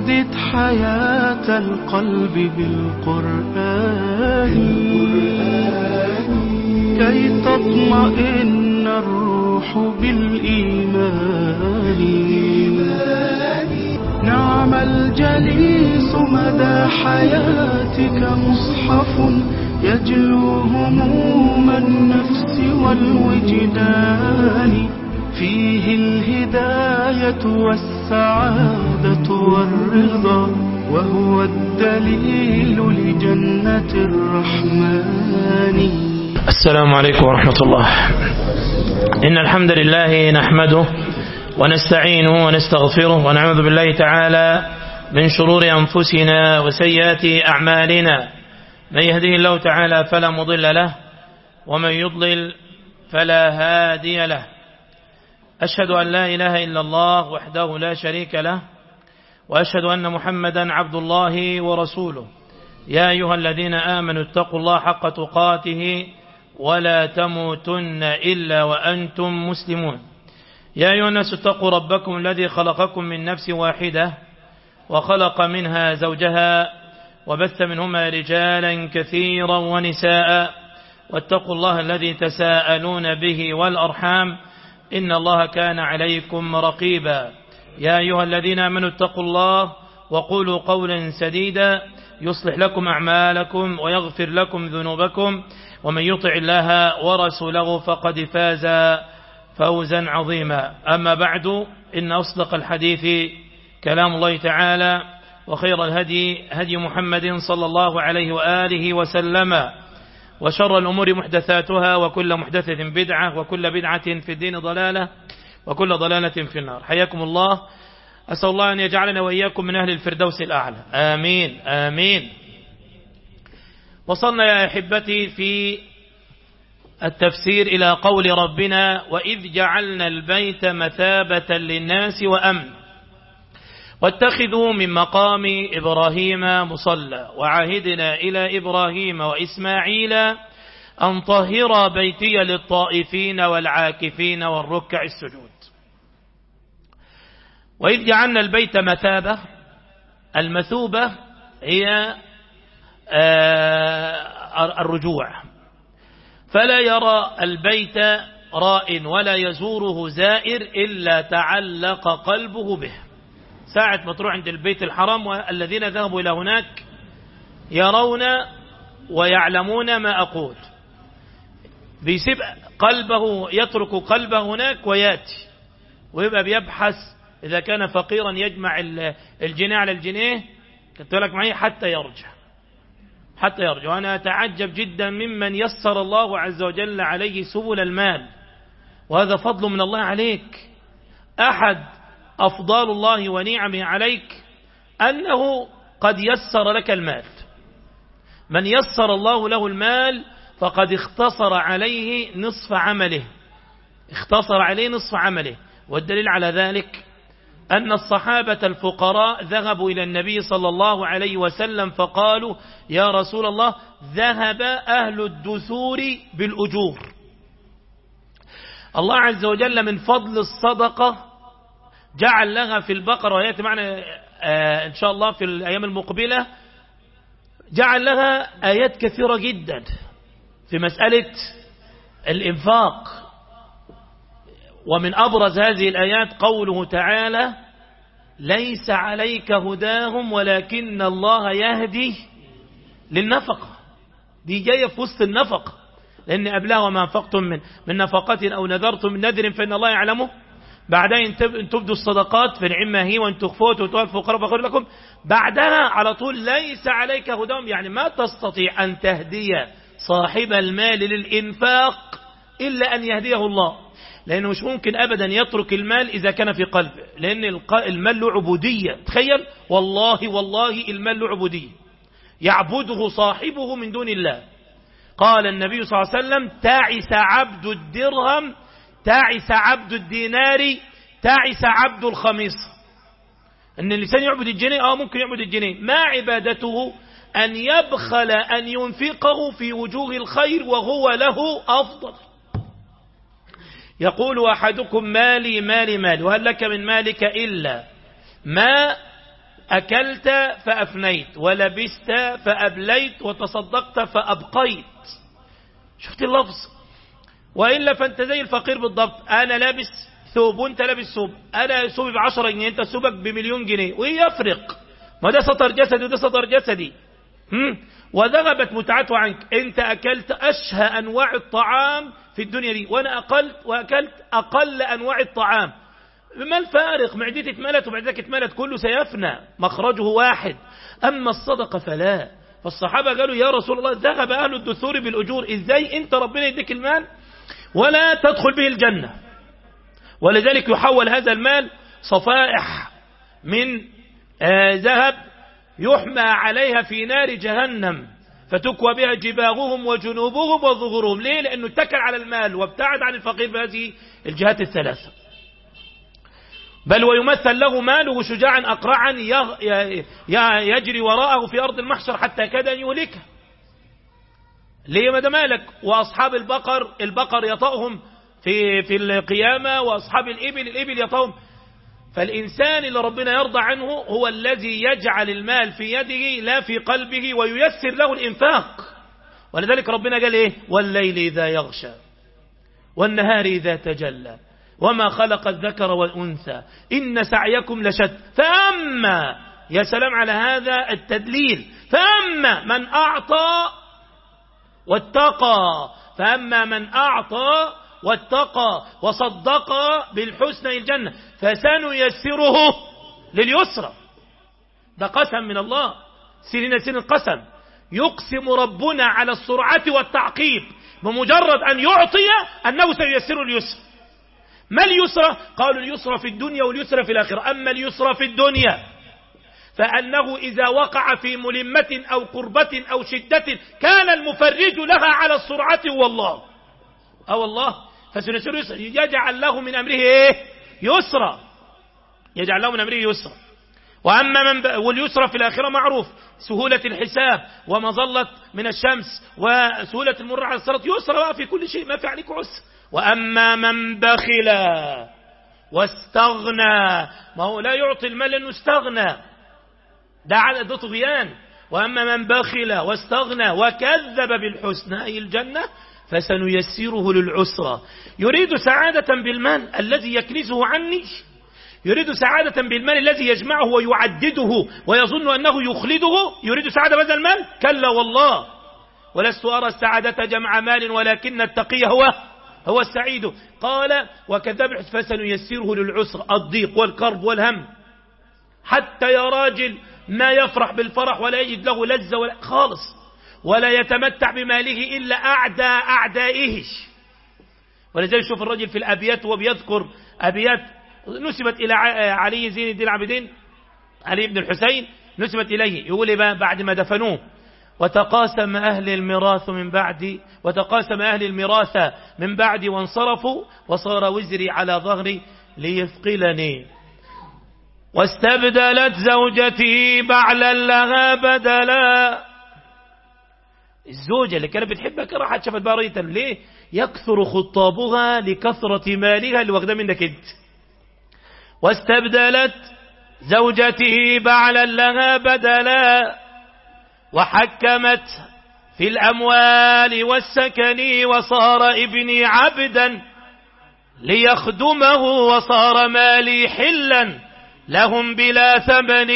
جدد حياة القلب بالقرآن كي تطمئن الروح بالإيمان نعم الجليس مدى حياتك مصحف يجلو هموم النفس والوجدان فيه الهداية والسعادة والرضا وهو الدليل لجنة الرحمن السلام عليكم ورحمة الله إن الحمد لله نحمده ونستعينه ونستغفره ونعوذ بالله تعالى من شرور أنفسنا وسيئات أعمالنا من يهده الله تعالى فلا مضل له ومن يضلل فلا هادي له أشهد أن لا إله إلا الله وحده لا شريك له وأشهد أن محمدا عبد الله ورسوله يا أيها الذين آمنوا اتقوا الله حق تقاته ولا تموتن إلا وأنتم مسلمون يا أيها الناس اتقوا ربكم الذي خلقكم من نفس واحدة وخلق منها زوجها وبث منهما رجالا كثيرا ونساء واتقوا الله الذي تساءلون به والأرحام إن الله كان عليكم رقيبا يا أيها الذين آمنوا اتقوا الله وقولوا قولا سديدا يصلح لكم أعمالكم ويغفر لكم ذنوبكم ومن يطع الله ورسوله فقد فاز فوزا عظيما أما بعد إن أصدق الحديث كلام الله تعالى وخير الهدي هدي محمد صلى الله عليه وآله وسلم وشر الأمور محدثاتها وكل محدثة بدعة وكل بدعة في الدين ضلالة وكل ضلالة في النار حياكم الله أسأل الله أن يجعلنا وإياكم من أهل الفردوس الأعلى آمين آمين وصلنا يا أحبتي في التفسير إلى قول ربنا وإذ جعلنا البيت مثابة للناس وأمن واتخذوا من مقام إبراهيم مصلى وعهدنا إلى إبراهيم وإسماعيل أن طهر بيتي للطائفين والعاكفين والركع السجود وإذ جعلنا البيت مثابة المثوبة هي الرجوع فلا يرى البيت راء ولا يزوره زائر إلا تعلق قلبه به ساعة ما تروح عند البيت الحرام والذين ذهبوا إلى هناك يرون ويعلمون ما أقول بيسيب قلبه يترك قلبه هناك وياتي ويبقى بيبحث إذا كان فقيرا يجمع الجنيه على الجنيه كنت لك معي حتى يرجع حتى يرجع وأنا أتعجب جدا ممن يسر الله عز وجل عليه سبل المال وهذا فضل من الله عليك أحد أفضال الله ونعمه عليك أنه قد يسر لك المال من يسر الله له المال فقد اختصر عليه نصف عمله اختصر عليه نصف عمله والدليل على ذلك أن الصحابة الفقراء ذهبوا إلى النبي صلى الله عليه وسلم فقالوا يا رسول الله ذهب أهل الدثور بالأجور الله عز وجل من فضل الصدقة جعل لها في البقرة ويأتي معنا إن شاء الله في الأيام المقبلة جعل لها آيات كثيرة جدا في مسألة الإنفاق ومن أبرز هذه الآيات قوله تعالى ليس عليك هداهم ولكن الله يهدي للنفقة دي جاية في وسط النفقة لأن قبلها وما أنفقتم من, من نفقة أو نذرتم من نذر فإن الله يعلمه بعدها إن تبدوا الصدقات فنعما هي وإن تخفوها وتؤتوا الفقراء فخير لكم بعدها على طول ليس عليك هداهم يعني ما تستطيع أن تهدي صاحب المال للإنفاق إلا أن يهديه الله لأنه مش ممكن أبدا يترك المال إذا كان في قلبه لأن المال له عبودية تخيل والله والله المال له عبودية يعبده صاحبه من دون الله قال النبي صلى الله عليه وسلم تعس عبد الدرهم تعس عبد الدينار تعس عبد الخميص ان الانسان يعبد الجنيه اه ممكن يعبد الجنيه ما عبادته ان يبخل ان ينفقه في وجوه الخير وهو له افضل يقول أحدكم مالي مالي مالي وهل لك من مالك إلا ما أكلت فأفنيت ولبست فأبليت وتصدقت فأبقيت شفت اللفظ وإلا فأنت زي الفقير بالضبط أنا لابس ثوب وانت لابس ثوب أنا ثوبي بعشرة جنيه انت ثوبك بمليون جنيه ويفرق ما ده سطر جسدي وده سطر جسدي هم؟ وذهبت متعته عنك انت أكلت أشهى أنواع الطعام في الدنيا دي وأنا أقلت وأكلت أقل أنواع الطعام ما الفارق معدتي اتملت ومعدتك اتملت كله سيفنى مخرجه واحد أما الصدقة فلا فالصحابة قالوا يا رسول الله ذهب أهل الدثور بالأجور إزاي أنت ربنا يديك المال ولا تدخل به الجنة ولذلك يحول هذا المال صفائح من آه ذهب يحمى عليها في نار جهنم فتكوى بها جباههم وجنوبهم وظهورهم ليه لأنه اتكل على المال وابتعد عن الفقير بهذه الجهات الثلاثة بل ويمثل له ماله شجاعا أقرعا يجري وراءه في أرض المحشر حتى كاد أن يهلكه ليه ما ده مالك وأصحاب البقر البقر يطأهم في في القيامة وأصحاب الإبل الإبل يطأهم فالإنسان اللي ربنا يرضى عنه هو الذي يجعل المال في يده لا في قلبه وييسر له الإنفاق ولذلك ربنا قال إيه والليل إذا يغشى والنهار إذا تجلى وما خلق الذكر والأنثى إن سعيكم لشد فأما يا سلام على هذا التدليل فأما من أعطى واتقى فأما من أعطى واتقى وصدق بالحسنى الجنة فسنيسره لليسرى ده قسم من الله سنين سن القسم يقسم ربنا على السرعة والتعقيب بمجرد أن يعطي أنه سييسر اليسر ما اليسرى قالوا اليسرى في الدنيا واليسرى في الآخرة أما اليسرى في الدنيا فأنه إذا وقع في ملمة أو قربة أو شدة كان المفرج لها على السرعة هو الله أو الله فسنسر يسرى يجعل له من أمره إيه يسرى يجعل له من أمره يسرى وأما من ب... واليسرى في الآخرة معروف سهولة الحساب ومظلة من الشمس وسهولة المر على الصراط يسرى في كل شيء ما في عليك عسر وأما من بخل واستغنى ما هو لا يعطي المال لأنه استغنى ده على ده طغيان وأما من بخل واستغنى وكذب بالحسنى أي الجنة فسنيسره للعسرى يريد سعادة بالمال الذي يكنزه عني يريد سعادة بالمال الذي يجمعه ويعدده ويظن أنه يخلده يريد سعادة بهذا المال كلا والله ولست أرى السعادة جمع مال ولكن التقي هو هو السعيد قال وكذب فسنيسره للعسر الضيق والكرب والهم حتى يا راجل ما يفرح بالفرح ولا يجد له لذة ولا خالص ولا يتمتع بماله إلا أعدى أعدائه ولذلك شوف الرجل في الأبيات وبيذكر أبيات نسبت إلى علي زين الدين العابدين علي بن الحسين نسبت إليه يقول بقى بعد ما دفنوه وتقاسم أهل الميراث من بعد وتقاسم أهل الميراث من بعد وانصرفوا وصار وزري على ظهري ليثقلني واستبدلت زوجتي بعلا لها بدلا الزوجة اللي كانت بتحبك راحت شافت بارية ليه يكثر خطابها لكثرة مالها اللي واخده منك انت واستبدلت زوجته بعلا لها بدلا وحكمت في الأموال والسكن وصار ابني عبدا ليخدمه وصار مالي حلا لهم بلا ثمن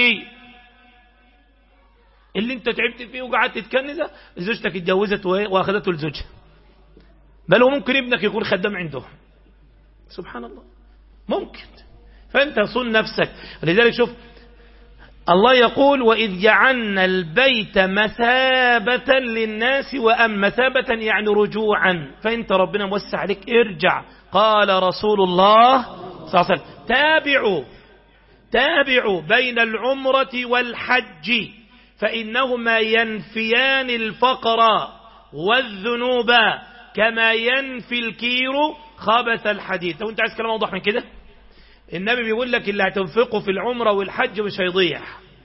اللي انت تعبت فيه وقعدت تتكنزه زوجتك اتجوزت واخذته لزوجها بل هو ممكن ابنك يكون خدام عنده سبحان الله ممكن فانت صن نفسك لذلك شوف الله يقول وإذ جعلنا البيت مثابة للناس وأم مثابة يعني رجوعا فانت ربنا موسع عليك ارجع قال رسول الله صلى الله عليه وسلم تابعوا تابعوا بين العمرة والحج فإنهما ينفيان الفقر والذنوب كما ينفي الكير خبث الحديد لو انت عايز كلام اوضح من كده النبي بيقول لك اللي هتنفقه في العمرة والحج مش هيضيع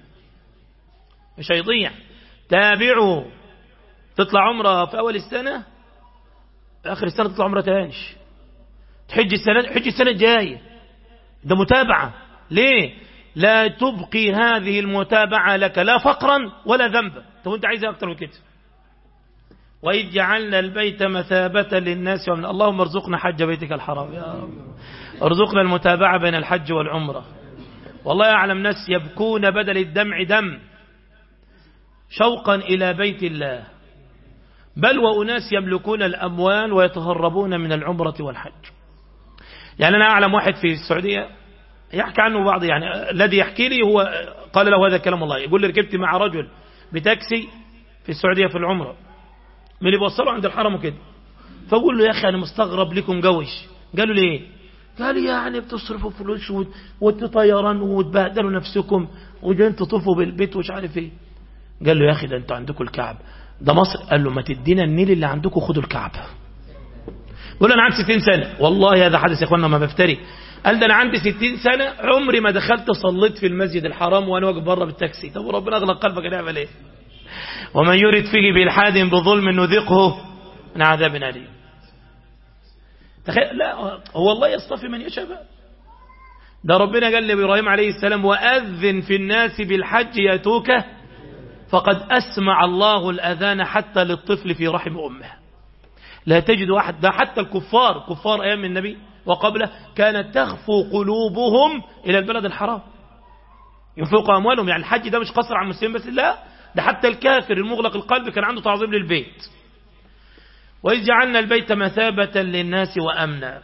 مش هيضيع تابعوا تطلع عمرة في أول السنة آخر السنة تطلع عمرة تانش تحج السنة حج السنة الجاية ده متابعة ليه لا تبقي هذه المتابعة لك لا فقرا ولا ذنبا طب انت عايز اكتر من كده وإذ جعلنا البيت مثابة للناس ومن اللهم ارزقنا حج بيتك الحرام يا رب ارزقنا المتابعة بين الحج والعمرة والله أعلم ناس يبكون بدل الدمع دم شوقا إلى بيت الله بل وأناس يملكون الأموال ويتهربون من العمرة والحج يعني أنا أعلم واحد في السعودية يحكي عنه بعض يعني الذي يحكي لي هو قال له هذا كلام الله يقول لي ركبت مع رجل بتاكسي في السعودية في العمرة من اللي بوصله عند الحرم وكده فأقول له يا أخي أنا مستغرب لكم جوش قالوا لي إيه قال يعني بتصرفوا فلوس وتطيران وتبهدلوا نفسكم وجايين تطوفوا بالبيت ومش عارف ايه قال له يا اخي ده انتوا عندكم الكعب ده مصر قال له ما تدينا النيل اللي عندكم خدوا الكعب قال انا عندي 60 سنه والله هذا حدث يا اخوانا ما بفتري قال ده انا عندي 60 سنه عمري ما دخلت صليت في المسجد الحرام وانا واقف بره بالتاكسي طب وربنا اغلق قلبك نعمل ايه ومن يرد فيه بالحاد بظلم نذقه من عذاب اليم تخيل لا هو الله يصطفي من يشاء بقى ده ربنا قال لإبراهيم عليه السلام وأذن في الناس بالحج ياتوك فقد أسمع الله الأذان حتى للطفل في رحم أمه لا تجد واحد ده حتى الكفار كفار أيام النبي وقبله كانت تخفو قلوبهم إلى البلد الحرام ينفقوا أموالهم يعني الحج ده مش قصر على المسلمين بس لا ده حتى الكافر المغلق القلب كان عنده تعظيم للبيت وإذ جعلنا البيت مثابة للناس وأمنا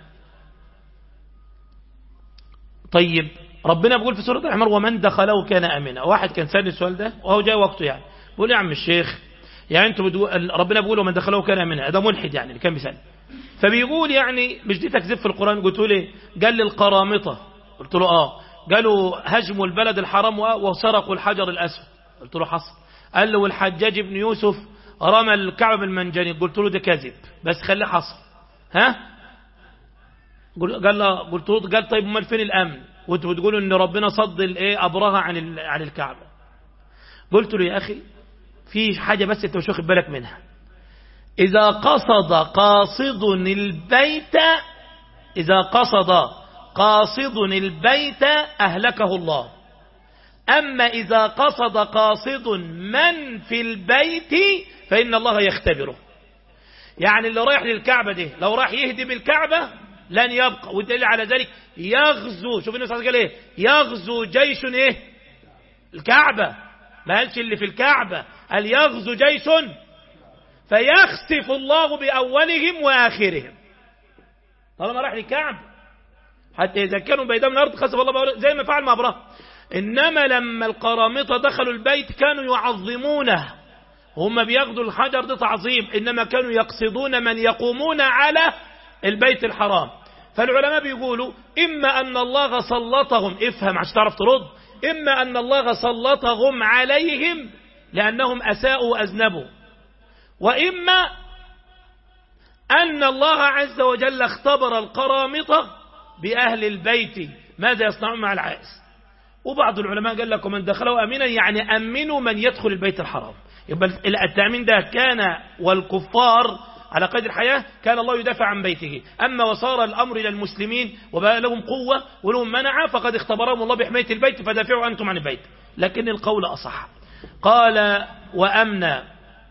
طيب ربنا بيقول في سورة الحمر ومن دخله كان أمنا واحد كان سأل السؤال ده وهو جاء وقته يعني بيقول يا عم الشيخ يعني انتوا بتقول ربنا بيقول ومن دخله كان أمنا ده ملحد يعني اللي كان بيسأل فبيقول يعني مش دي تكذيب في القرآن قلت له ليه قال لي القرامطة قلت له اه قالوا هجموا البلد الحرام وسرقوا الحجر الأسود قلت له حصل قال له والحجاج بن يوسف رمى الكعبة بالمنجنيق قلت له ده كذب بس خليه حصل ها قال له قلت له قال طيب امال فين الامن وانتوا بتقولوا ان ربنا صد الايه ابرهه عن عن الكعبه قلت له يا اخي في حاجه بس انت مش واخد بالك منها اذا قصد قاصد البيت اذا قصد قاصد البيت اهلكه الله أما إذا قصد قاصد من في البيت فإن الله يختبره يعني اللي رايح للكعبة دي لو راح يهدم الكعبة لن يبقى والدليل على ذلك يغزو شوف النبي صلى الله عليه وسلم ايه يغزو جيش ايه الكعبة ما قالش اللي في الكعبة قال يغزو جيش فيخسف الله بأولهم وآخرهم طالما راح للكعبة حتى إذا كانوا بيدهم الأرض خسف الله بأولهم زي ما فعل مع أبراهيم إنما لما القرامطة دخلوا البيت كانوا يعظمونه هم بياخدوا الحجر ده تعظيم إنما كانوا يقصدون من يقومون على البيت الحرام فالعلماء بيقولوا إما أن الله سلطهم افهم عشان تعرف ترد إما أن الله سلطهم عليهم لأنهم أساءوا وأذنبوا وإما أن الله عز وجل اختبر القرامطة بأهل البيت ماذا يصنعون مع العائس وبعض العلماء قال لك ومن دخله أمينا يعني أمنوا من يدخل البيت الحرام يبقى التأمين ده كان والكفار على قيد الحياة كان الله يدافع عن بيته أما وصار الأمر إلى المسلمين وبقى لهم قوة ولهم منع فقد اختبرهم الله بحماية البيت فدافعوا أنتم عن البيت لكن القول أصح قال وأمنا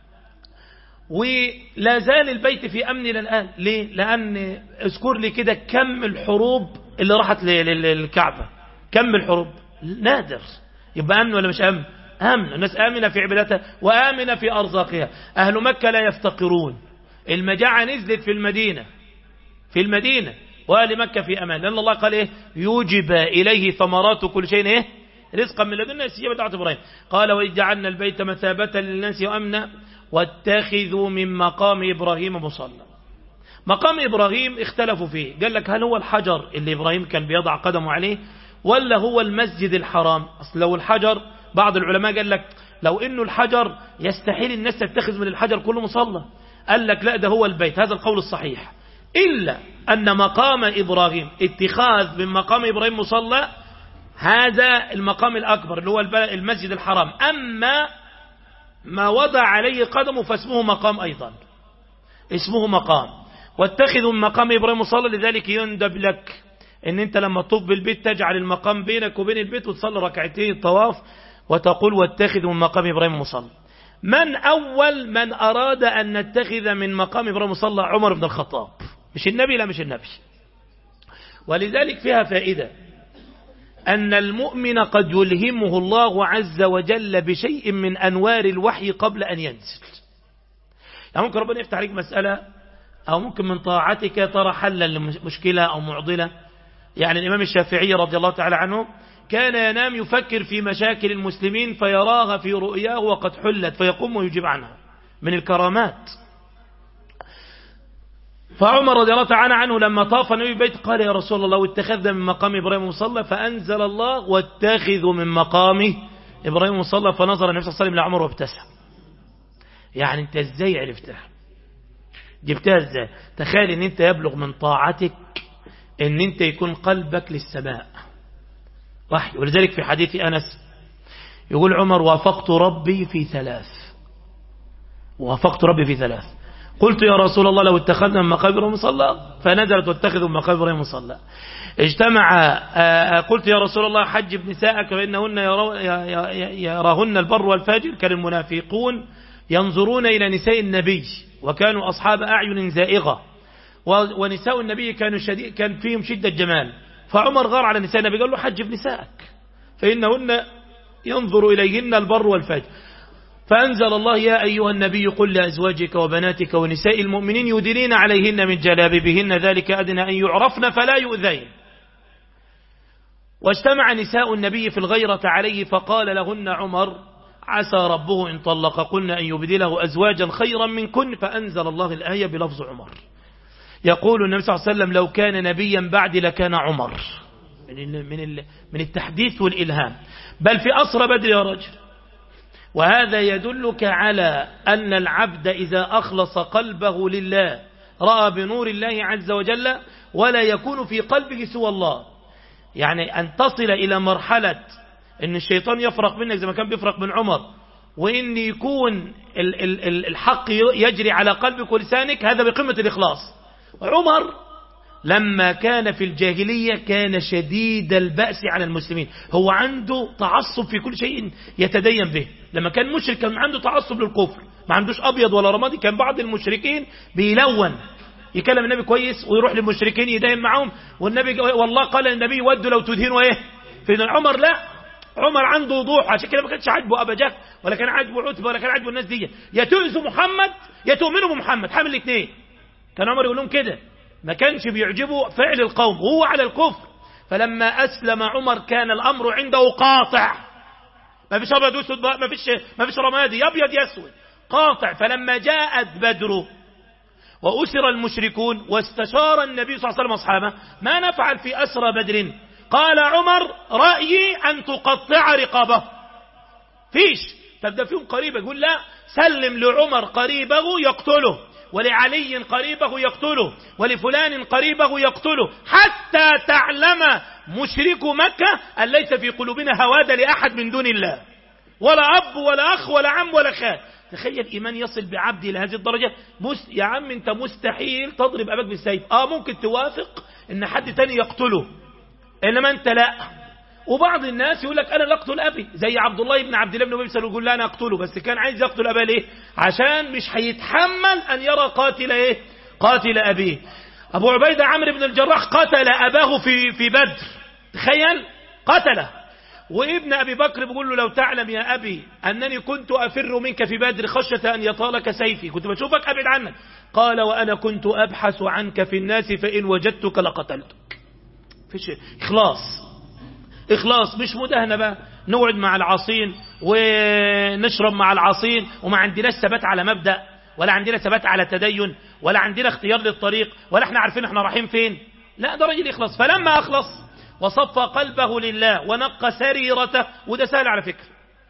ولا زال البيت في أمن إلى الآن ليه؟ لأن اذكر لي كده كم الحروب اللي راحت للكعبة كم الحروب نادر يبقى أمن ولا مش أمن أمن الناس آمنة في عبادتها وآمنة في أرزاقها أهل مكة لا يفتقرون المجاعة نزلت في المدينة في المدينة وأهل مكة في أمان لأن الله قال إيه يوجب إليه ثمرات كل شيء إيه رزقا من لدنا استجابة دعوة إبراهيم قال وإذ جعلنا البيت مثابة للناس وأمنا واتخذوا من مقام إبراهيم مصلى مقام إبراهيم اختلفوا فيه قال لك هل هو الحجر اللي إبراهيم كان بيضع قدمه عليه ولا هو المسجد الحرام أصل لو الحجر بعض العلماء قال لك لو انه الحجر يستحيل الناس تتخذ من الحجر كله مصلى قال لك لا ده هو البيت هذا القول الصحيح إلا أن مقام إبراهيم اتخاذ من مقام إبراهيم مصلى هذا المقام الأكبر اللي هو المسجد الحرام أما ما وضع عليه قدمه فاسمه مقام أيضا اسمه مقام واتخذوا من مقام إبراهيم مصلى لذلك يندب لك ان انت لما تطوف بالبيت تجعل المقام بينك وبين البيت وتصلي ركعتين الطواف وتقول واتخذ من مقام إبراهيم مصلى من أول من أراد أن نتخذ من مقام إبراهيم مصلى عمر بن الخطاب مش النبي لا مش النبي ولذلك فيها فائدة أن المؤمن قد يلهمه الله عز وجل بشيء من أنوار الوحي قبل أن ينزل يعني ممكن ربنا يفتح عليك مسألة أو ممكن من طاعتك ترى حلا لمشكلة أو معضلة يعني الإمام الشافعي رضي الله تعالى عنه كان ينام يفكر في مشاكل المسلمين فيراها في رؤياه وقد حلت فيقوم ويجيب عنها من الكرامات فعمر رضي الله تعالى عنه لما طاف النبي بيت قال يا رسول الله واتخذنا من مقام إبراهيم مصلى فأنزل الله واتخذوا من مقام إبراهيم مصلى فنظر النبي صلى الله عليه وسلم لعمر وابتسم يعني انت ازاي عرفتها جبتها ازاي تخيل ان انت يبلغ من طاعتك ان انت يكون قلبك للسماء وحي ولذلك في حديث أنس يقول عمر وافقت ربي في ثلاث وافقت ربي في ثلاث قلت يا رسول الله لو اتخذنا من مقابر مصلى فنزلت واتخذوا من مقابر مصلى اجتمع قلت يا رسول الله حجب نساءك فإنهن يراهن البر والفاجر كان المنافقون ينظرون إلى نساء النبي وكانوا أصحاب أعين زائغة ونساء النبي كانوا شديد كان فيهم شدة جمال فعمر غار على نساء النبي قال له حجب نساءك فإنهن ينظر إليهن البر والفاجر فأنزل الله يا أيها النبي قل لأزواجك وبناتك ونساء المؤمنين يدنين عليهن من جلابيبهن ذلك أدنى أن يعرفن فلا يؤذين واجتمع نساء النبي في الغيرة عليه فقال لهن عمر عسى ربه إن طلقكن أن يبدله أزواجا خيرا منكن فأنزل الله الآية بلفظ عمر يقول النبي صلى الله عليه وسلم لو كان نبيا بعد لكان عمر من من من التحديث والإلهام بل في أسرى بدر يا رجل وهذا يدلك على أن العبد إذا أخلص قلبه لله رأى بنور الله عز وجل ولا يكون في قلبه سوى الله يعني أن تصل إلى مرحلة أن الشيطان يفرق منك زي ما كان بيفرق من عمر وإن يكون الحق يجري على قلبك ولسانك هذا بقمة الإخلاص عمر لما كان في الجاهلية كان شديد البأس على المسلمين هو عنده تعصب في كل شيء يتدين به لما كان مشرك كان عنده تعصب للكفر ما عندوش أبيض ولا رمادي كان بعض المشركين بيلون يكلم النبي كويس ويروح للمشركين يداهم معهم والنبي والله قال النبي ودوا لو تدهنوا ايه في عمر لا عمر عنده وضوح عشان كده ما كانش عاجبه ابا جهل ولا كان عاجبه عتبه ولا كان عاجبه الناس دي يا تؤذوا محمد يا تؤمنوا بمحمد حامل الاثنين كان عمر يقول لهم كده ما كانش بيعجبه فعل القوم وهو على الكفر فلما أسلم عمر كان الأمر عنده قاطع ما فيش أبيض واسود ما فيش ما فيش رمادي أبيض يسود قاطع فلما جاءت بدر وأسر المشركون واستشار النبي صلى الله عليه وسلم أصحابه ما نفعل في أسرى بدر قال عمر رأيي أن تقطع رقابه فيش طب ده فيهم قريبة يقول لا سلم لعمر قريبه يقتله ولعلي قريبه يقتله ولفلان قريبه يقتله حتى تعلم مشرك مكة أن ليس في قلوبنا هواد لأحد من دون الله ولا أب ولا أخ ولا عم ولا خال تخيل إيمان يصل بعبدي لهذه الدرجة مس... يا عم أنت مستحيل تضرب أباك بالسيف آه ممكن توافق أن حد تاني يقتله إنما أنت لا وبعض الناس يقول لك أنا لا أقتل أبي زي عبد الله بن عبد الله بن أبي سلول يقول لا أنا أقتله بس كان عايز يقتل أباه ليه عشان مش هيتحمل أن يرى قاتل إيه قاتل أبيه أبو عبيدة عمرو بن الجراح قتل أباه في في بدر تخيل قتله وابن أبي بكر بيقول له لو تعلم يا أبي أنني كنت أفر منك في بدر خشية أن يطالك سيفي كنت بشوفك أبعد عنك قال وأنا كنت أبحث عنك في الناس فإن وجدتك لقتلتك فيش إخلاص إخلاص مش مدهنة بقى نقعد مع العاصين ونشرب مع العاصين وما عندناش ثبات على مبدأ ولا عندنا ثبات على تدين ولا عندنا اختيار للطريق ولا احنا عارفين احنا رايحين فين لا ده راجل يخلص فلما أخلص وصف قلبه لله ونقى سريرته وده سهل على فكرة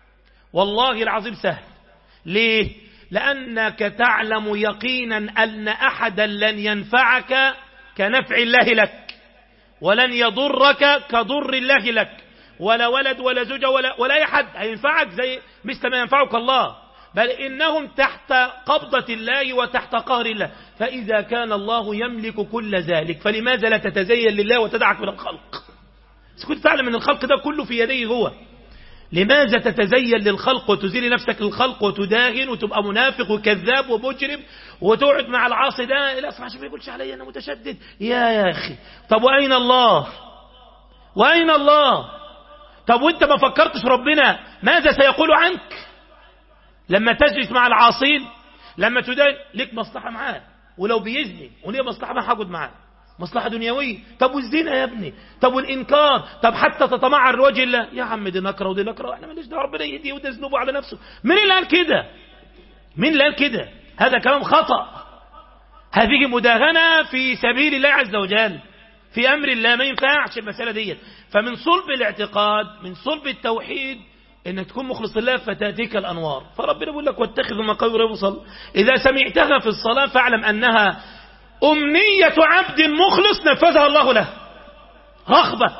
والله العظيم سهل ليه لأنك تعلم يقينا أن أحدا لن ينفعك كنفع الله لك ولن يضرك كضر الله لك ولا ولد ولا زوجة ولا, ولا أي حد هينفعك زي مثل ما ينفعك الله بل إنهم تحت قبضة الله وتحت قهر الله فإذا كان الله يملك كل ذلك فلماذا لا تتزين لله وتدعك من الخلق كنت تعلم أن الخلق ده كله في يديه هو لماذا تتزين للخلق وتزيل نفسك للخلق وتداهن وتبقى منافق وكذاب ومجرم وتقعد مع العاصي ده لا عشان ما يقولش علي انا متشدد يا يا اخي طب واين الله واين الله طب وانت ما فكرتش ربنا ماذا سيقول عنك لما تجلس مع العاصين لما تدين لك مصلحة معاه ولو بيزني وليه مصلحة ما هقعد معاه مصلحة دنيوية طب والزنا يا ابني طب والإنكار طب حتى تتمعر وجه الله يا عم دي نكره ودي نكره احنا مالناش دعوه ربنا يهديه وده ذنوبه على نفسه مين اللي قال كده مين اللي قال كده هذا كلام خطأ هذه مداهنة في سبيل الله عز وجل في أمر الله ما ينفعش المسألة دي فمن صلب الاعتقاد من صلب التوحيد انك تكون مخلص لله فتاتيك الانوار فربنا يقول لك واتخذ مقام رب صل اذا سمعتها في الصلاه فاعلم انها امنيه عبد مخلص نفذها الله له رغبه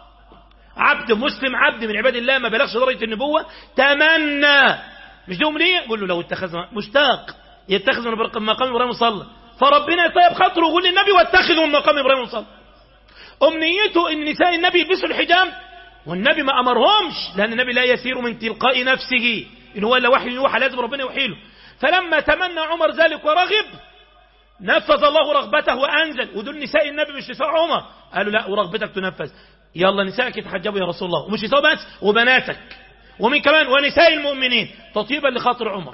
عبد مسلم عبد من عباد الله ما بلغش درجه النبوه تمنى مش دي امنيه قول له لو اتخذ مشتاق يتخذ من مقام ابراهيم صلى فربنا يطيب خاطره ويقول للنبي واتخذوا من مقام ابراهيم صلى امنيته ان نساء النبي يلبسوا الحجاب والنبي ما أمرهمش لأن النبي لا يسير من تلقاء نفسه إن هو إلا وحي يوحى لازم ربنا يوحي له فلما تمنى عمر ذلك ورغب نفذ الله رغبته وأنزل ودول نساء النبي مش نساء عمر قالوا لا ورغبتك تنفذ يلا نسائك يتحجبوا يا رسول الله ومش نساء بس وبناتك ومن كمان ونساء المؤمنين تطيبا لخاطر عمر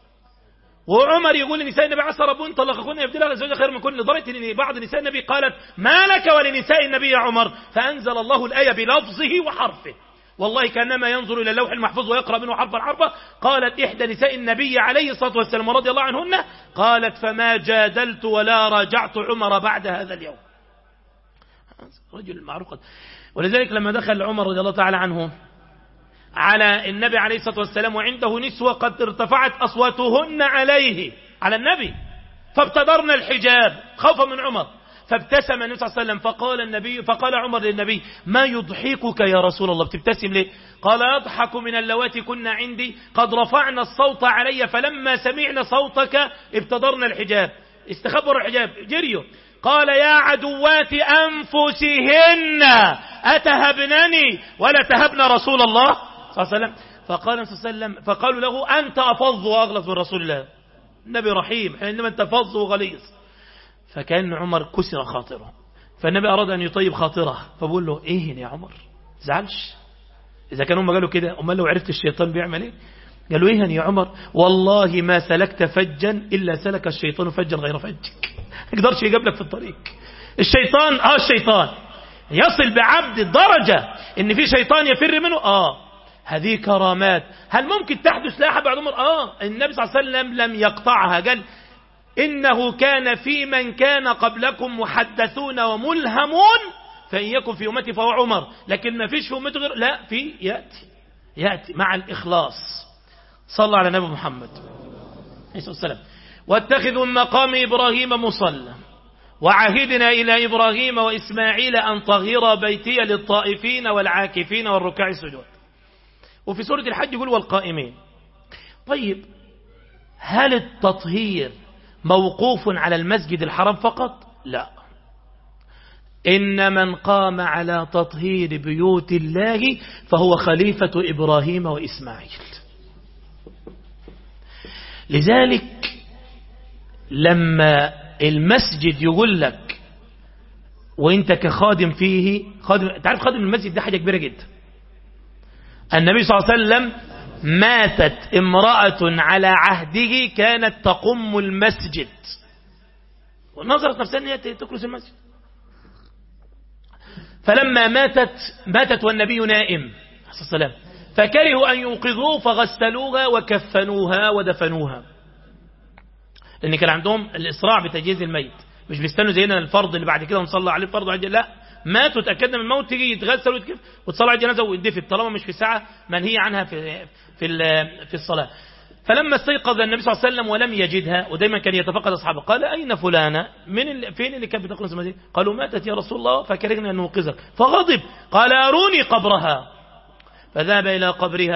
وعمر يقول لنساء النبي عسى ربون طلقكن يبدلها زوجة خير من كل لدرجة ان بعض نساء النبي قالت ما لك ولنساء النبي يا عمر فأنزل الله الآية بلفظه وحرفه والله كانما ينظر إلى اللوح المحفوظ ويقرأ منه حرفا حرفا قالت إحدى نساء النبي عليه الصلاة والسلام رضي الله عنهن قالت فما جادلت ولا راجعت عمر بعد هذا اليوم رجل معروف ولذلك لما دخل عمر رضي الله تعالى عنه على النبي عليه الصلاة والسلام وعنده نسوة قد ارتفعت أصواتهن عليه على النبي فابتدرنا الحجاب خوفا من عمر فابتسم النبي صلى الله عليه وسلم فقال النبي فقال عمر للنبي ما يضحكك يا رسول الله بتبتسم ليه قال أضحك من اللواتي كنا عندي قد رفعنا الصوت علي فلما سمعنا صوتك ابتدرنا الحجاب استخبروا الحجاب جريوا قال يا عدوات أنفسهن أتهبنني ولا تهبن رسول الله صلى الله عليه وسلم فقال صلى الله عليه وسلم فقالوا له أنت أفظ وأغلظ من رسول الله النبي رحيم إنما أنت فظ وغليظ فكان عمر كسر خاطره فالنبي أراد أن يطيب خاطره فبقول له إيه يا عمر زعلش إذا كانوا هم قالوا كده أمال لو عرفت الشيطان بيعمل إيه قالوا إيه يا عمر والله ما سلكت فجا إلا سلك الشيطان فجا غير فجك ما يقدرش يجيب لك في الطريق الشيطان آه الشيطان يصل بعبد الدرجة إن في شيطان يفر منه آه هذه كرامات هل ممكن تحدث لأحد بعد عمر آه النبي صلى الله عليه وسلم لم يقطعها قال إنه كان في من كان قبلكم محدثون وملهمون فإن يكن في أمتي فهو عمر لكن ما فيش في أمتي غير لا في يأتي يأتي مع الإخلاص صلى على نبي محمد عليه الصلاة والسلام واتخذوا من مقام إبراهيم مصلى وعهدنا إلى إبراهيم وإسماعيل أن طهر بيتي للطائفين والعاكفين والركع السجود وفي سورة الحج يقول والقائمين طيب هل التطهير موقوف على المسجد الحرام فقط لا إن من قام على تطهير بيوت الله فهو خليفة إبراهيم وإسماعيل لذلك لما المسجد يقول لك وانت كخادم فيه خادم تعرف خادم المسجد ده حاجة كبيرة جدا النبي صلى الله عليه وسلم ماتت امرأة على عهده كانت تقم المسجد ونظرت نفسها ان هي تكرس المسجد فلما ماتت ماتت والنبي نائم صلى الله عليه وسلم فكرهوا أن يوقظوه فغسلوها وكفنوها ودفنوها لأن كان عندهم الإسراع بتجهيز الميت مش بيستنوا زينا الفرض اللي بعد كده نصلى عليه الفرض عجل لا ماتوا تأكدنا من الموت تيجي يتغسل ويتكف وتصلى على الجنازة ويدفن طالما مش في ساعة منهي عنها في في في الصلاة فلما استيقظ النبي صلى الله عليه وسلم ولم يجدها ودايما كان يتفقد أصحابه قال أين فلانة من ال... فين اللي كانت بتخلص المسجد قالوا ماتت يا رسول الله فكرهنا أن نوقظك فغضب قال أروني قبرها فذهب إلى قبرها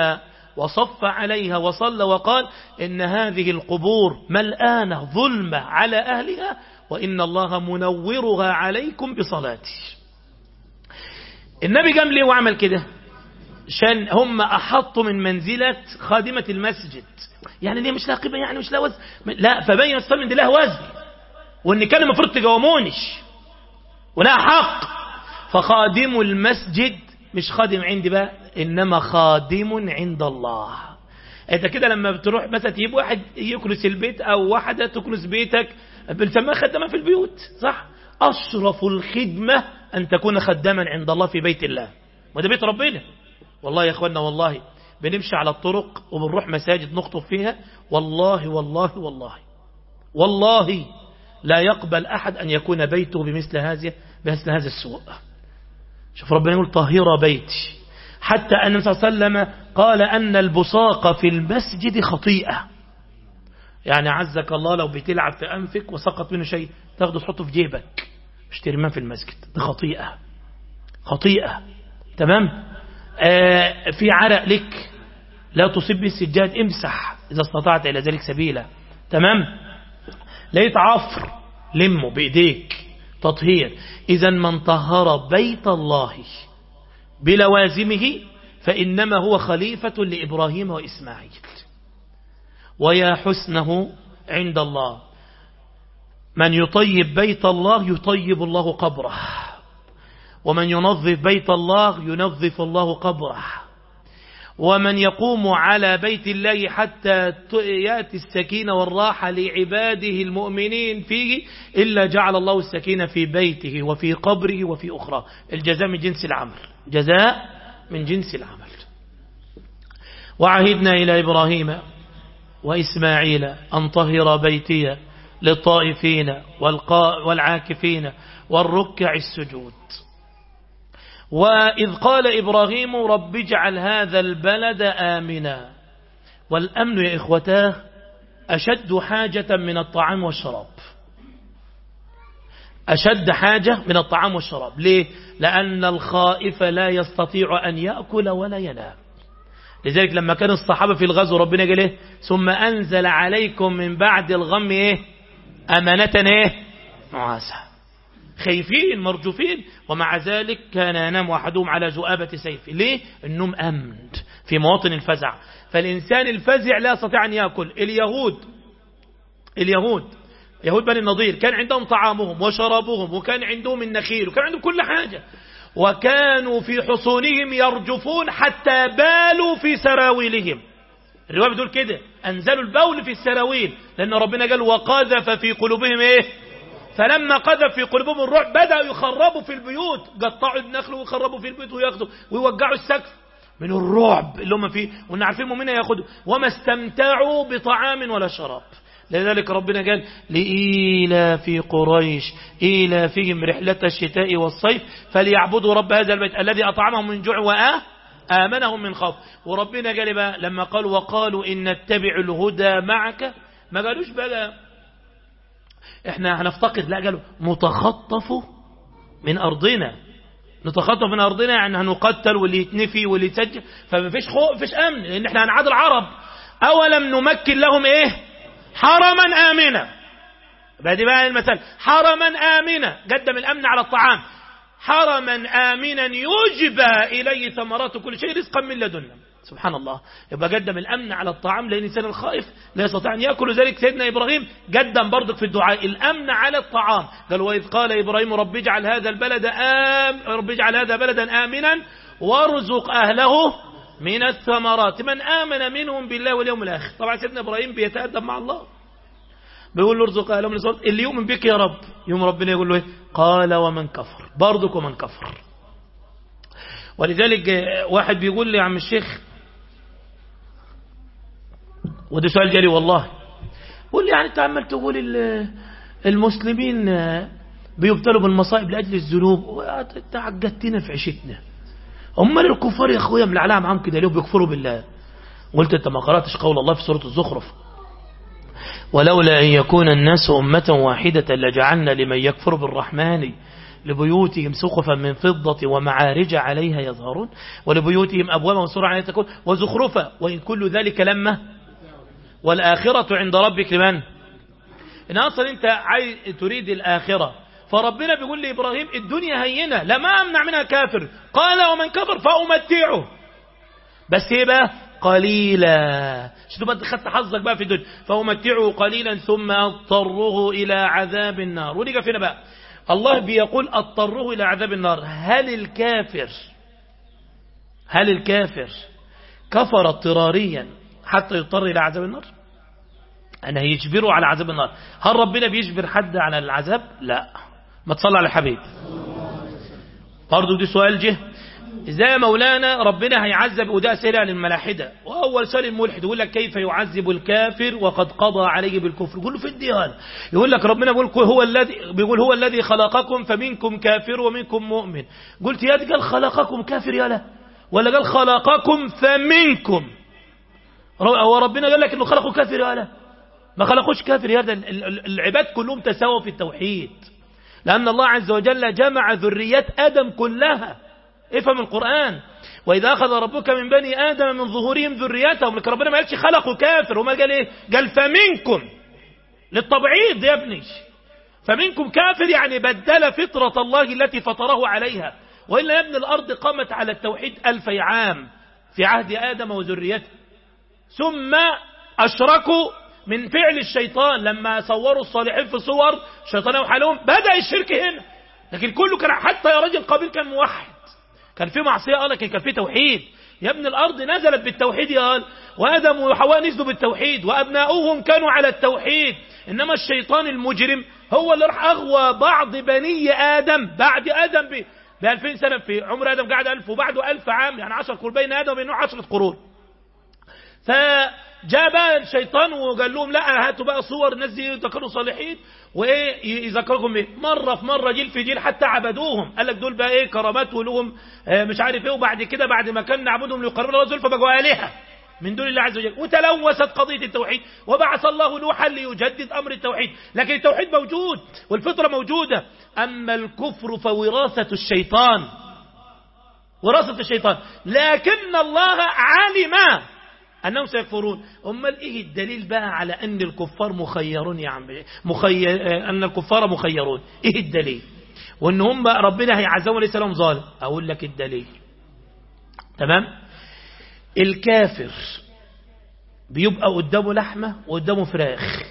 وصف عليها وصلى وقال إن هذه القبور ملآنة ظلمة على أهلها وإن الله منورها عليكم بصلاتي النبي قام ليه وعمل كده عشان هم أحطوا من منزلة خادمة المسجد يعني ليه مش لها قيمة يعني مش لها وزن لا فبين الصلاة دي لها وزن وإن كان المفروض تجاومونش ولها حق فخادم المسجد مش خادم عندي بقى إنما خادم عند الله انت كده لما بتروح مثلا تجيب واحد يكنس البيت او واحدة تكنس بيتك بنسميها خدامة في البيوت صح أشرف الخدمة أن تكون خداما عند الله في بيت الله وده بيت ربنا والله يا أخوانا والله بنمشي على الطرق وبنروح مساجد نخطب فيها والله والله والله والله لا يقبل أحد أن يكون بيته بمثل هذه بمثل هذا السوء شوف ربنا يقول طهير بيتي حتى أن النبي صلى الله عليه وسلم قال أن البصاق في المسجد خطيئة يعني عزك الله لو بتلعب في أنفك وسقط منه شيء تاخده تحطه في جيبك مش ترماه في المسجد ده خطيئة خطيئة تمام آه في عرق لك لا تصيب به السجاد امسح إذا استطعت إلى ذلك سبيلا تمام لقيت عفر لمه بإيديك تطهير إذا من طهر بيت الله بلوازمه فإنما هو خليفة لإبراهيم وإسماعيل ويا حسنه عند الله من يطيب بيت الله يطيب الله قبره ومن ينظف بيت الله ينظف الله قبره ومن يقوم على بيت الله حتى يأتي السكينة والراحة لعباده المؤمنين فيه إلا جعل الله السكينة في بيته وفي قبره وفي أخرى الجزاء من جنس العمل جزاء من جنس العمل وعهدنا إلى إبراهيم وإسماعيل أن طهر بيتي للطائفين والعاكفين والركع السجود وإذ قال إبراهيم رب اجعل هذا البلد آمنا والأمن يا إخوتاه أشد حاجة من الطعام والشراب أشد حاجة من الطعام والشراب ليه؟ لأن الخائف لا يستطيع أن يأكل ولا ينام لذلك لما كان الصحابة في الغزو ربنا قال إيه ثم أنزل عليكم من بعد الغم إيه أمانة إيه معاسة خايفين مرجوفين ومع ذلك كان ينام أحدهم على ذؤابة سيفه ليه النوم أمن في مواطن الفزع فالإنسان الفزع لا يستطيع أن يأكل اليهود اليهود يهود بني النضير كان عندهم طعامهم وشرابهم وكان عندهم النخيل وكان عندهم كل حاجة وكانوا في حصونهم يرجفون حتى بالوا في سراويلهم الرواية بتقول كده أنزلوا البول في السراويل لأن ربنا قال وقذف في قلوبهم إيه فلما قذف في قلوبهم الرعب بدأوا يخربوا في البيوت قطعوا النخل ويخربوا في البيوت وياخدوا ويوجعوا السقف من الرعب اللي هم فيه وإن عارفين مؤمنين ياخدوا وما استمتعوا بطعام ولا شراب لذلك ربنا قال لإيلا في قريش إيلا فيهم رحلة الشتاء والصيف فليعبدوا رب هذا البيت الذي أطعمهم من جوع وآه آمنهم من خوف وربنا قال بقى لما قالوا وقالوا إن نتبع الهدى معك ما قالوش بقى احنا هنفتقد لا قالوا متخطف من أرضنا نتخطف من أرضنا يعني هنقتل واللي يتنفي واللي يتسجل فما فيش خوف فيش أمن لأن احنا هنعاد العرب أولم نمكن لهم إيه حرما آمنا بعد بقى المثال حرما آمنا قدم الأمن على الطعام حرما آمنا يجبى إليه ثمرات كل شيء رزقا من لدنا سبحان الله يبقى قدم الأمن على الطعام لأن الإنسان الخائف لا يستطيع أن يأكل ذلك سيدنا إبراهيم قدم برضك في الدعاء الأمن على الطعام قال وإذ قال إبراهيم رب اجعل هذا البلد آم رب اجعل هذا بلدا آمنا وارزق أهله من الثمرات من آمن منهم بالله واليوم الآخر طبعا سيدنا إبراهيم بيتأدب مع الله بيقول له ارزق أهله من الثمرات اللي يؤمن بك يا رب يوم ربنا يقول له إيه؟ قال ومن كفر برضك ومن كفر ولذلك واحد بيقول لي يا عم الشيخ وده سؤال جاري والله قول لي يعني انت عمال تقول المسلمين بيبتلوا بالمصائب لأجل الذنوب انت عجدتنا في عيشتنا امال الكفار يا اخويا ملعلها معاهم كده ليه بيكفروا بالله قلت انت ما قراتش قول الله في سوره الزخرف ولولا ان يكون الناس امه واحده لجعلنا لمن يكفر بالرحمن لبيوتهم سقفا من فضة ومعارج عليها يظهرون ولبيوتهم أبوابا وسرعا عليها تكون وزخرفا وإن كل ذلك لما والآخرة عند ربك لمن إن أصلا أنت عايز تريد الآخرة فربنا بيقول لإبراهيم الدنيا هينة لما أمنع منها كافر قال ومن كفر فأمتعه بس ايه بقى قليلا شو بقى خدت حظك بقى في الدنيا فأمتعه قليلا ثم أضطره إلى عذاب النار ونيجا فينا بقى الله بيقول أضطره إلى عذاب النار هل الكافر هل الكافر كفر اضطراريا حتى يضطر إلى عذاب النار أنا يجبره على عذاب النار هل ربنا بيجبر حد على العذاب لا ما تصلى على الحبيب برضو دي سؤال جه ازاي يا مولانا ربنا هيعذب وده سرع للملاحدة واول سؤال الملحد يقول لك كيف يعذب الكافر وقد قضى عليه بالكفر يقول له في الديانة يقول لك ربنا بيقول هو الذي بيقول هو الذي خلقكم فمنكم كافر ومنكم مؤمن قلت يا قال خلقكم كافر يا لا ولا قال خلقكم فمنكم هو ربنا قال لك انه خلقوا كافر يا لا ما خلقوش كافر يا ده العباد كلهم تساووا في التوحيد لأن الله عز وجل جمع ذريات آدم كلها افهم القرآن وإذا أخذ ربك من بني آدم من ظهورهم ذرياتهم لكن ربنا ما قالش خلقوا كافر وما قال إيه قال فمنكم للتبعيض يا ابني فمنكم كافر يعني بدل فطرة الله التي فطره عليها وإلا يا ابن الأرض قامت على التوحيد ألفي عام في عهد آدم وذريته ثم أشركوا من فعل الشيطان لما صوروا الصالحين في صور الشيطان وحالهم بدأ الشرك هنا لكن كله كان حتى يا راجل قابيل كان موحد كان في معصية قال لكن كان في توحيد يا ابن الأرض نزلت بالتوحيد قال وآدم وحواء نزلوا بالتوحيد وأبناؤهم كانوا على التوحيد إنما الشيطان المجرم هو اللي راح أغوى بعض بني آدم بعد آدم ب ب 2000 سنة في عمر آدم قاعد 1000 وبعده 1000 عام يعني 10 قرون بين آدم وبين 10 قرون فجاء بقى الشيطان وقال لهم لا هاتوا بقى صور الناس دي يذكروا صالحين وايه يذكركم ايه مره في مره جيل في جيل حتى عبدوهم قال لك دول بقى ايه كرامات ولهم آه مش عارف ايه وبعد كده بعد ما كان نعبدهم ليقربوا الله زلفى بقوا الهه من دون الله عز وجل وتلوثت قضيه التوحيد وبعث الله نوحا ليجدد امر التوحيد لكن التوحيد موجود والفطره موجوده اما الكفر فوراثه الشيطان وراثه الشيطان لكن الله علم أنهم سيكفرون أمال إيه الدليل بقى على أن الكفار مخيرون يا عم مخي... أن الكفار مخيرون إيه الدليل وأن هم ربنا هيعزهم ليس لهم ظالم أقول لك الدليل تمام الكافر بيبقى قدامه لحمة وقدامه فراخ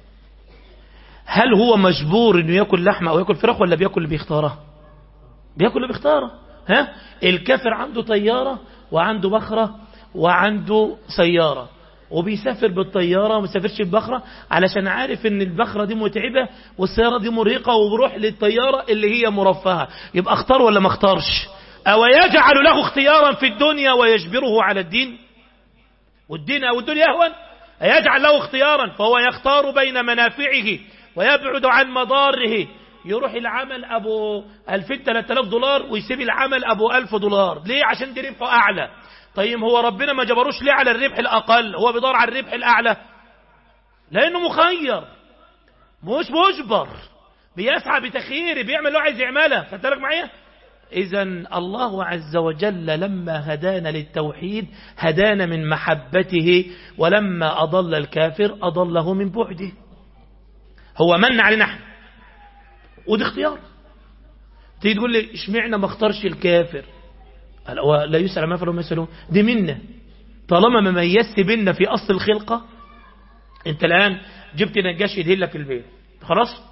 هل هو مجبور انه ياكل لحمة او ياكل فراخ ولا بياكل اللي بيختاره بياكل اللي بيختاره ها الكافر عنده طيارة وعنده بخرة وعنده سيارة وبيسافر بالطيارة وما بيسافرش ببخرة علشان عارف ان البخرة دي متعبة والسيارة دي مرهقة وبروح للطيارة اللي هي مرفهة يبقى اختار ولا ما اختارش او يجعل له اختيارا في الدنيا ويجبره على الدين والدين او الدنيا اهون يجعل له اختيارا فهو يختار بين منافعه ويبعد عن مضاره يروح العمل ابو 2000 3000 دولار ويسيب العمل ابو 1000 دولار ليه عشان دي ربحه اعلى طيب هو ربنا ما جبروش ليه على الربح الأقل هو بيدور على الربح الأعلى لأنه مخير مش مجبر بيسعى بتخييره بيعمل اللي عايز يعمله خدت بالك معايا إذا الله عز وجل لما هدانا للتوحيد هدانا من محبته ولما أضل الكافر أضله من بعده هو من علينا احنا ودي اختيار تيجي تقول لي اشمعنا ما اختارش الكافر لا يسأل ما فعلوا ما يسألون دي منا طالما ما ميزت بينا في أصل الخلقة انت الآن جبت نجاش يدهن لك البيت خلاص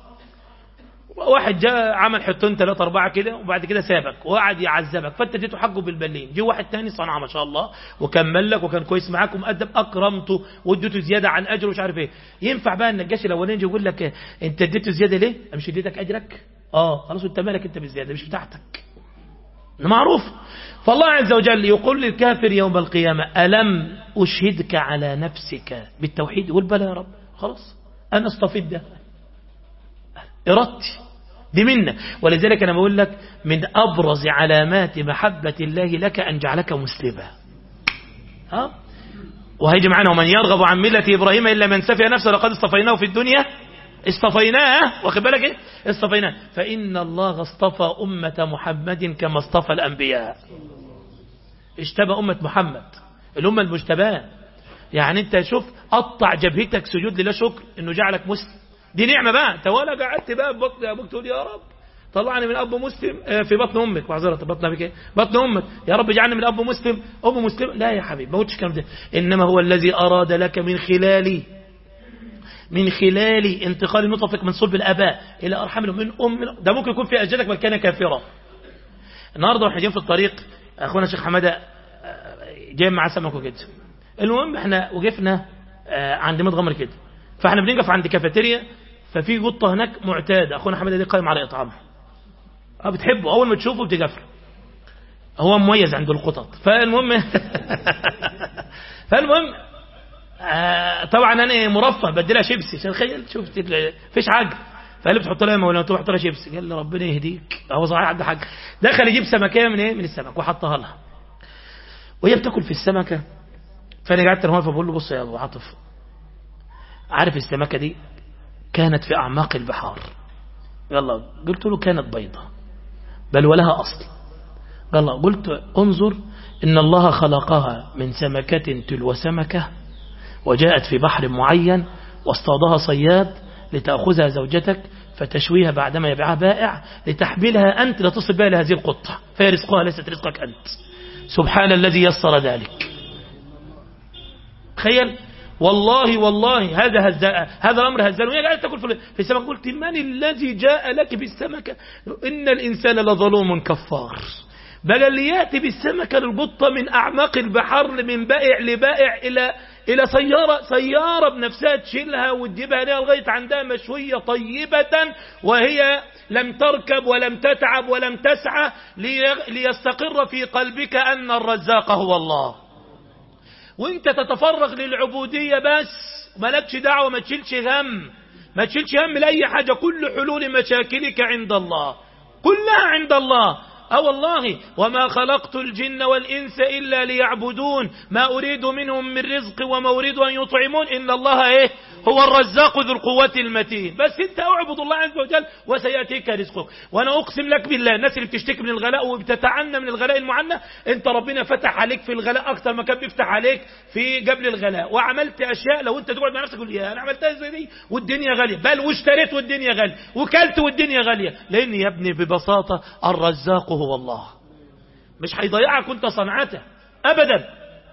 واحد جاء عمل حطين ثلاثة أربعة كده وبعد كده سابك وقعد يعذبك فأنت اديته حقه بالبلين جه واحد تاني صنع ما شاء الله وكمل لك وكان كويس معاك ومقدم أكرمته واديته زيادة عن أجره ومش عارف إيه ينفع بقى النجاش الأولاني يجي يقول لك أنت اديته زيادة ليه؟ مش اديتك أجرك؟ اه خلاص أنت مالك أنت بالزيادة مش بتاعتك معروف فالله عز وجل يقول للكافر يوم القيامة ألم أشهدك على نفسك بالتوحيد يقول بلى يا رب خلاص أنا اصطفيت ده إرادتي دي منا ولذلك أنا بقول لك من أبرز علامات محبة الله لك أن جعلك مسلما ها وهيجي معنا ومن يرغب عن ملة إبراهيم إلا من سفي نفسه لقد اصطفيناه في الدنيا اصطفيناه واخد بالك ايه اصطفيناه فإن الله اصطفى أمة محمد كما اصطفى الأنبياء اشتبى أمة محمد الأمة المجتباه يعني انت شوف قطع جبهتك سجود لله شكر انه جعلك مسلم دي نعمة بقى انت ولا قعدت بقى ببطن ابوك تقول يا رب طلعني من اب مسلم في بطن امك معذره بطن ابيك ايه بطن امك يا رب اجعلني من اب مسلم ام مسلم لا يا حبيبي ما قلتش الكلام ده انما هو الذي اراد لك من خلال من خلال انتقال نطفك من صلب الاباء الى ارحام من ام ده ممكن يكون في اجدادك بل كان كافرا النهارده واحنا جايين في الطريق اخونا الشيخ حماده جاي معاه سمك وكده المهم احنا وقفنا عند مدغمر كده فاحنا بنقف عند كافيتيريا ففي قطه هناك معتاده اخونا حماده دي قائم على اطعامها اه بتحبه اول ما تشوفه بتجفر هو مميز عند القطط فالمهم فالمهم آه طبعا انا مرفه بديلها شيبسي عشان تخيل شفت فيش حاجه فقال لي بتحط لها مولانا تروح تحط لها شيبسي قال لي ربنا يهديك هو صحيح عنده حاجه دخل يجيب سمكيه من ايه من السمك وحطها لها وهي بتاكل في السمكه فانا قعدت انا واقف بقول له بص يا ابو عاطف عارف السمكه دي كانت في اعماق البحار يلا قلت له كانت بيضة بل ولها أصل قال قلت انظر إن الله خلقها من سمكة تلو سمكة وجاءت في بحر معين واصطادها صياد لتأخذها زوجتك فتشويها بعدما يبيعها بائع لتحملها أنت لتصل بها لهذه القطة فهي رزقها ليست رزقك أنت سبحان الذي يسر ذلك تخيل والله والله هذا هزاء هذا الأمر هزان وهي قاعدة تاكل في السمك قلت من الذي جاء لك بالسمكة إن الإنسان لظلوم كفار بل اللي يأتي بالسمكة للقطة من أعماق البحر من بائع لبائع إلى إلى سيارة سيارة بنفسها تشيلها وتجيبها لها لغاية عندها مشوية طيبة وهي لم تركب ولم تتعب ولم تسعى ليستقر في قلبك أن الرزاق هو الله وانت تتفرغ للعبودية بس مالكش دعوة ما تشيلش هم ما تشيلش هم لأي حاجة كل حلول مشاكلك عند الله كلها عند الله أو والله وما خلقت الجن والإنس إلا ليعبدون ما أريد منهم من رزق وما أريد أن يطعمون إن الله إيه هو الرزاق ذو القوة المتين بس انت اعبد الله عز وجل وسيأتيك رزقك وانا اقسم لك بالله الناس اللي بتشتكي من الغلاء وبتتعنى من الغلاء المعنى انت ربنا فتح عليك في الغلاء اكتر ما كان بيفتح عليك في قبل الغلاء وعملت اشياء لو انت تقعد مع نفسك تقول يا انا عملتها زي دي والدنيا غاليه بل واشتريت والدنيا غاليه وكلت والدنيا غاليه لان يا ابني ببساطه الرزاق هو الله مش هيضيعك وانت صنعته ابدا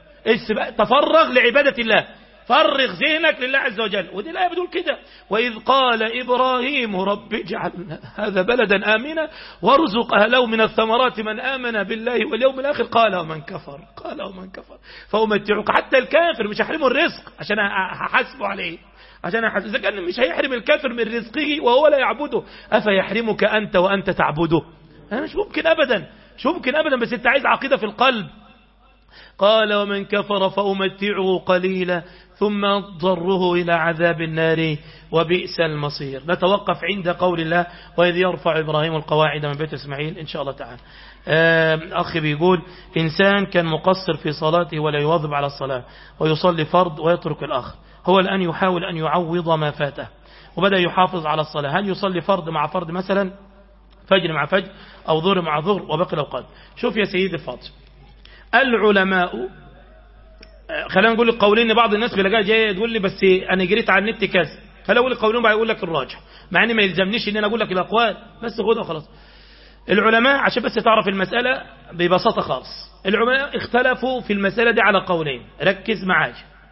تفرغ لعباده الله فرغ ذهنك لله عز وجل ودي الآية بتقول كده وإذ قال إبراهيم رب اجعل هذا بلدا آمنا وارزق أهله من الثمرات من آمن بالله واليوم الآخر قال ومن كفر قال ومن كفر فأمتعك حتى الكافر مش هحرمه الرزق عشان هحاسبه عليه عشان أحاسبه إذا كان مش هيحرم الكافر من رزقه وهو لا يعبده أفيحرمك أنت وأنت تعبده أنا مش ممكن أبدا مش ممكن أبدا بس أنت عايز عقيدة في القلب قال ومن كفر فأمتعه قليلا ثم اضطره إلى عذاب النار وبئس المصير نتوقف عند قول الله وإذ يرفع إبراهيم القواعد من بيت إسماعيل إن شاء الله تعالى أخي بيقول إنسان كان مقصر في صلاته ولا يواظب على الصلاة ويصلي فرض ويترك الآخر هو الآن يحاول أن يعوض ما فاته وبدأ يحافظ على الصلاة هل يصلي فرض مع فرض مثلا فجر مع فجر أو ظهر مع ظهر وباقي الأوقات شوف يا سيدي الفاضل العلماء خلينا نقول القولين بعض الناس بيلاقيها جايه تقول لي بس انا جريت على النت كذا فلو اقول القولين بقى يقول لك الراجح مع ان ما يلزمنيش ان انا اقول لك الاقوال بس خدها خلاص العلماء عشان بس تعرف المسألة ببساطة خالص العلماء اختلفوا في المسألة دي على قولين ركز معايا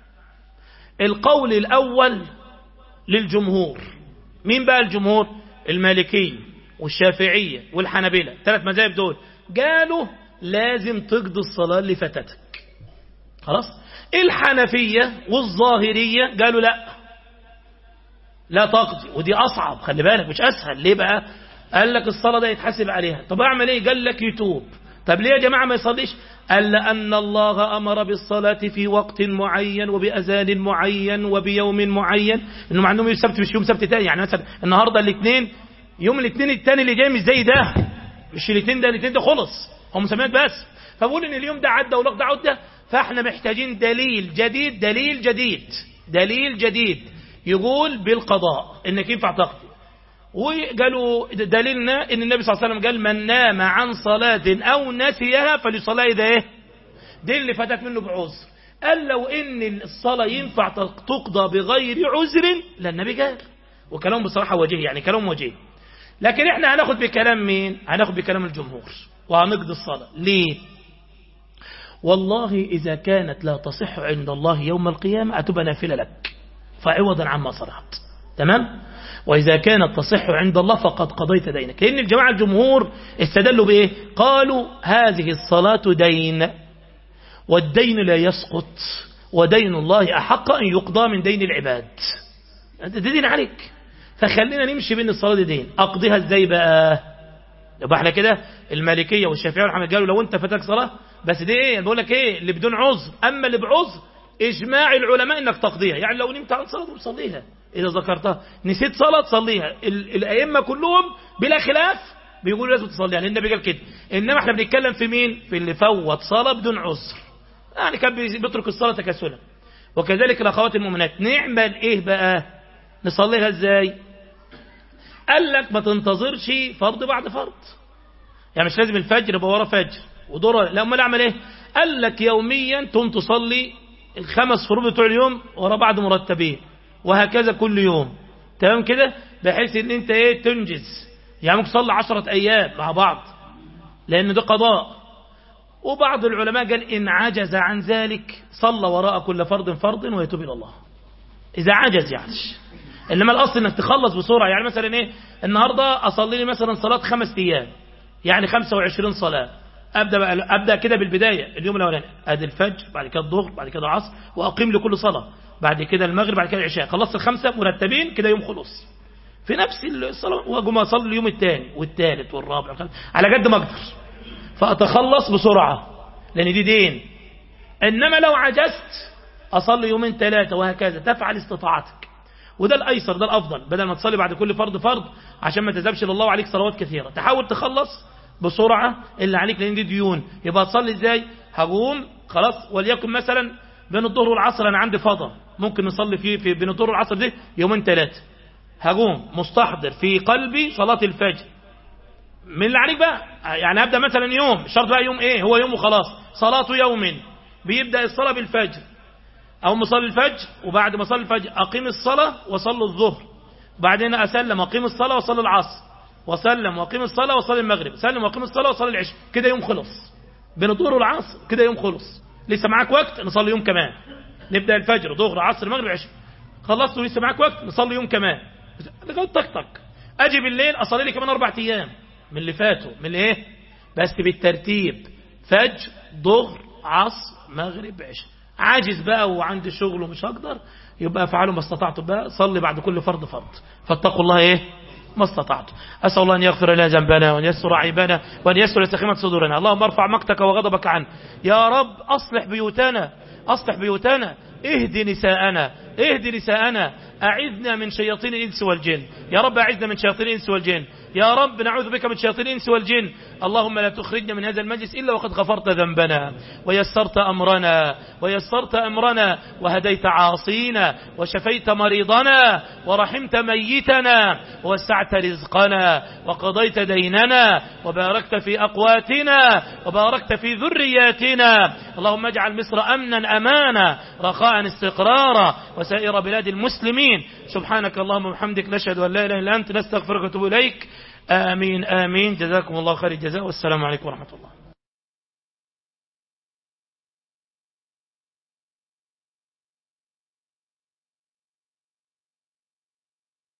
القول الأول للجمهور مين بقى الجمهور المالكي والشافعية والحنبلة ثلاث مذاهب دول قالوا لازم تقضي الصلاة اللي فاتتك خلاص الحنفية والظاهرية قالوا لا لا تقضي ودي أصعب خلي بالك مش أسهل ليه بقى قال لك الصلاة ده يتحسب عليها طب أعمل إيه قال لك يتوب طب ليه يا جماعة ما يصليش قال لأن الله أمر بالصلاة في وقت معين وبأذان معين وبيوم معين إنه مع أنهم يوم سبت مش يوم سبت تاني يعني مثلا النهاردة الاثنين يوم الاثنين التاني اللي جاي مش زي ده مش الاثنين ده الاثنين ده خلص هم مسميات بس فبقول ان اليوم ده عدى والوقت ده عدى فاحنا محتاجين دليل جديد دليل جديد دليل جديد يقول بالقضاء انك ينفع تقضي وقالوا دليلنا ان النبي صلى الله عليه وسلم قال من نام عن صلاة او نسيها فليصليها اذا ايه دي اللي فاتت منه بعذر قال لو ان الصلاة ينفع تقضى بغير عذر لا النبي قال وكلام بصراحة وجيه يعني كلام وجيه لكن احنا هناخد بكلام مين هناخد بكلام الجمهور وهنقضي الصلاة ليه والله إذا كانت لا تصح عند الله يوم القيامة أتبقى نافلة لك فعوضا عما صنعت تمام وإذا كانت تصح عند الله فقد قضيت دينك لأن الجماعة الجمهور استدلوا بإيه قالوا هذه الصلاة دين والدين لا يسقط ودين الله أحق أن يقضى من دين العباد أنت دين عليك فخلينا نمشي بين الصلاة دي دين أقضيها إزاي بقى يبقى احنا كده المالكية والشافعية والحمد قالوا لو انت فاتك صلاة بس دي ايه بقول لك ايه اللي بدون عذر اما اللي بعذر اجماع العلماء انك تقضيها يعني لو نمت عن صلاة تصليها اذا ذكرتها نسيت صلاة تصليها ال- الائمة كلهم بلا خلاف بيقولوا لازم تصليها لان النبي قال كده انما احنا بنتكلم في مين في اللي فوت صلاة بدون عذر يعني كان بي- بيترك الصلاة تكاسلا وكذلك الاخوات المؤمنات نعمل ايه بقى نصليها ازاي قال لك ما تنتظرش فرض بعد فرض يعني مش لازم الفجر يبقى ورا فجر ودور لا امال اعمل ايه قال لك يوميا تقوم تصلي الخمس فروض بتوع اليوم ورا بعض مرتبين وهكذا كل يوم تمام كده بحيث ان انت ايه تنجز يعني ممكن تصلي عشرة ايام مع بعض لان ده قضاء وبعض العلماء قال ان عجز عن ذلك صلى وراء كل فرض فرض ويتوب الى الله اذا عجز يعني انما الاصل انك تخلص بسرعه يعني مثلا ايه النهارده اصلي لي مثلا صلاه خمس ايام يعني 25 صلاه ابدا بقى ابدا كده بالبدايه اليوم الاولاني ادي الفجر بعد كده الظهر بعد كده العصر واقيم لكل صلاه بعد كده المغرب بعد كده العشاء خلصت الخمسه مرتبين كده يوم خلص في نفس الصلاه واقوم اصلي اليوم الثاني والثالث والرابع والخامس على قد ما اقدر فاتخلص بسرعه لان دي دين انما لو عجزت اصلي يومين ثلاثه وهكذا تفعل استطاعتك وده الايسر ده الافضل بدل ما تصلي بعد كل فرض فرض عشان ما تذهبش لله وعليك صلوات كثيره تحاول تخلص بسرعه اللي عليك لان دي ديون يبقى تصلي ازاي هقوم خلاص وليكن مثلا بين الظهر والعصر انا عندي فضا ممكن نصلي في, في بين الظهر والعصر دي يومين ثلاثه هقوم مستحضر في قلبي صلاه الفجر من اللي عليك بقى يعني ابدا مثلا يوم شرط بقى يوم ايه هو يوم وخلاص صلاه يوم بيبدا الصلاه بالفجر أو مصلي الفجر وبعد ما أصلي الفجر أقيم الصلاة وصلي الظهر بعدين أسلم وأقيم الصلاة وصلي العصر وسلم وأقيم الصلاة وصلي المغرب سلم وأقيم الصلاة وصلي العشاء كده يوم خلص بين الظهر والعصر كده يوم خلص لسه معاك وقت نصلي يوم كمان نبدأ الفجر ظهر عصر مغرب عشاء خلصت ولسه معاك وقت نصلي يوم كمان لغايه طق طق أجي بالليل أصلي لي كمان أربع أيام من اللي فاتوا من اللي إيه بس بالترتيب فجر ظهر عصر مغرب عشاء عاجز بقى وعندي شغل ومش هقدر يبقى افعلوا ما استطعتم بقى صلي بعد كل فرض فرض فاتقوا الله ايه ما استطعتم أسأل الله أن يغفر لنا ذنبنا وأن يسر عيبنا وأن يسر سخيمة صدورنا اللهم ارفع مقتك وغضبك عنه يا رب أصلح بيوتنا أصلح بيوتنا اهدي نساءنا اهدي نساءنا أعذنا من شياطين الإنس والجن يا رب أعذنا من شياطين الإنس والجن يا رب نعوذ بك من شياطين الإنس والجن اللهم لا تخرجنا من هذا المجلس إلا وقد غفرت ذنبنا ويسرت أمرنا ويسرت أمرنا وهديت عاصينا وشفيت مريضنا ورحمت ميتنا ووسعت رزقنا وقضيت ديننا وباركت في أقواتنا وباركت في ذرياتنا اللهم اجعل مصر أمنا أمانا رخاء استقرارا وسائر بلاد المسلمين سبحانك اللهم وبحمدك نشهد أن لا إله إلا أنت نستغفرك ونتوب إليك آمين آمين جزاكم الله خير الجزاء والسلام عليكم ورحمة الله